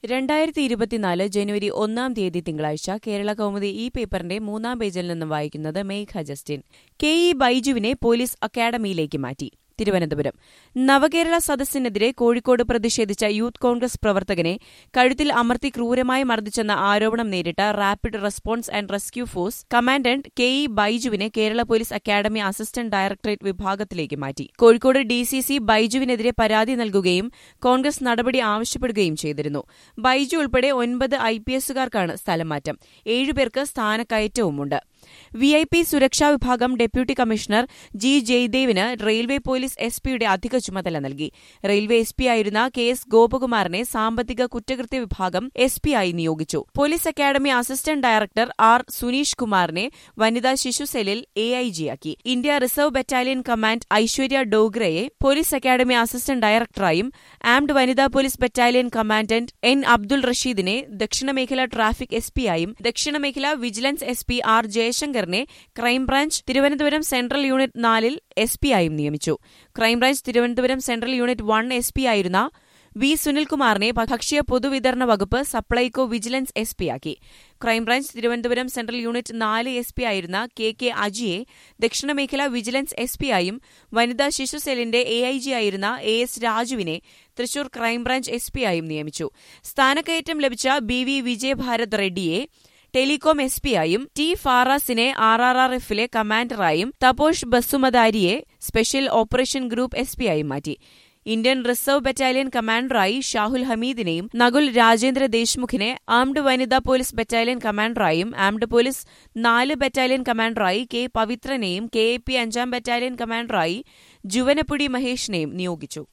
രണ്ടായിരത്തി ഇരുപത്തിനാല് ജനുവരി ഒന്നാം തീയതി തിങ്കളാഴ്ച കേരള കൗമുദി ഈ പേപ്പറിന്റെ മൂന്നാം പേജിൽ നിന്നും വായിക്കുന്നത് മേഘ ജസ്റ്റിൻ കെ ഇ ബൈജുവിനെ പോലീസ് അക്കാഡമിയിലേക്ക് മാറ്റി തിരുവനന്തപുരം നവകേരള സദസ്സിനെതിരെ കോഴിക്കോട് പ്രതിഷേധിച്ച യൂത്ത് കോൺഗ്രസ് പ്രവർത്തകനെ കഴുത്തിൽ അമർത്തി ക്രൂരമായി മർദ്ദിച്ചെന്ന ആരോപണം നേരിട്ട rapid response and rescue force commandant K E ബൈജുവിനെ Kerala police academy assistant directorate വിഭാഗത്തിലേക്ക് മാറ്റി കോഴിക്കോട് ഡിസിസി ബൈജുവിനെതിരെ പരാതി നൽകുകയും കോൺഗ്രസ് നടപടി ആവശ്യപ്പെടുകയും ചെയ്തിരുന്നു ബൈജു ഉൾപ്പെടെ ഒൻപത് ഐ പി എസുകാർക്കാണ് സ്ഥലംമാറ്റം ഏഴുപേർക്ക് സ്ഥാനക്കയറ്റവുമുണ്ട് വി ഐ പി സുരക്ഷാ വിഭാഗം ഡെപ്യൂട്ടി കമ്മീഷണർ ജി ജയ്ദേവിന് റെയിൽവേ പോലീസ് എസ് പിയുടെ അധിക ചുമതല നൽകി റെയിൽവേ എസ് പി ആയിരുന്ന കെ എസ് ഗോപകുമാറിനെ സാമ്പത്തിക കുറ്റകൃത്യ വിഭാഗം എസ് പി ആയി നിയോഗിച്ചു police academy assistant director R Suneesh കുമാറിനെ വനിതാ ശിശു സെല്ലിൽ എ ഐ ജിയാക്കി India reserve battalion command Aishwarya ഡോഗ്രയെ പോലീസ് അക്കാദമി അസിസ്റ്റന്റ് ഡയറക്ടറായും ആംഡ് വനിതാ police battalion commandant N Abdul റഷീദിനെ ദക്ഷിണമേഖല ട്രാഫിക് എസ് പിയായും ദക്ഷിണമേഖല വിജിലൻസ് എസ് പി ആർ ജയശങ്കറിനെ ക്രൈംബ്രാഞ്ച് തിരുവനന്തപുരം സെൻട്രൽ യൂണിറ്റ് നാലിൽ എസ് പിയായും നിയമിച്ചു crime branch Thiruvananthapuram central unit one S പിയായിരുന്ന വി സുനിൽകുമാറിനെ ഭക്ഷ്യ പൊതുവിതരണ വകുപ്പ് സപ്ലൈകോ വിജിലൻസ് എസ് പിയാക്കി ക്രൈംബ്രാഞ്ച് തിരുവനന്തപുരം സെൻട്രൽ യൂണിറ്റ് നാല് എസ് പി ആയിരുന്ന കെ കെ അജിയെ ദക്ഷിണമേഖല വിജിലൻസ് എസ് പിയായും വനിതാ ശിശു സെല്ലിന്റെ എ ഐ ജി ആയിരുന്ന എ എസ് രാജുവിനെ തൃശൂർ ക്രൈംബ്രാഞ്ച് എസ് പിയായും നിയമിച്ചു സ്ഥാനക്കയറ്റം ലഭിച്ച ബി വി വിജയഭാരത് റെഡ്ഡിയെ ടെലികോം എസ് പിയായും ടി ഫാറാസിനെ ആർ ആർ ആർ എഫിലെ കമാൻഡറായും തപോഷ് ബസുമതാരിയെ സ്പെഷ്യൽ ഓപ്പറേഷൻ ഗ്രൂപ്പ് എസ് പിയായും മാറ്റി ഇന്ത്യൻ റിസർവ് ബറ്റാലിയൻ കമാൻഡറായി ഷാഹുൽ ഹമീദിനെയും നകുൽ രാജേന്ദ്ര ദേശ്മുഖിനെ ആംഡ് വനിതാ പോലീസ് ബറ്റാലിയൻ കമാൻഡറായും ആംഡ് പോലീസ് നാല് ബറ്റാലിയൻ കമാൻഡറായി കെ പവിത്രനെയും കെ എ പി അഞ്ചാം ബറ്റാലിയൻ കമാൻഡറായി ജുവനപ്പുടി മഹേഷിനെയും നിയോഗിച്ചു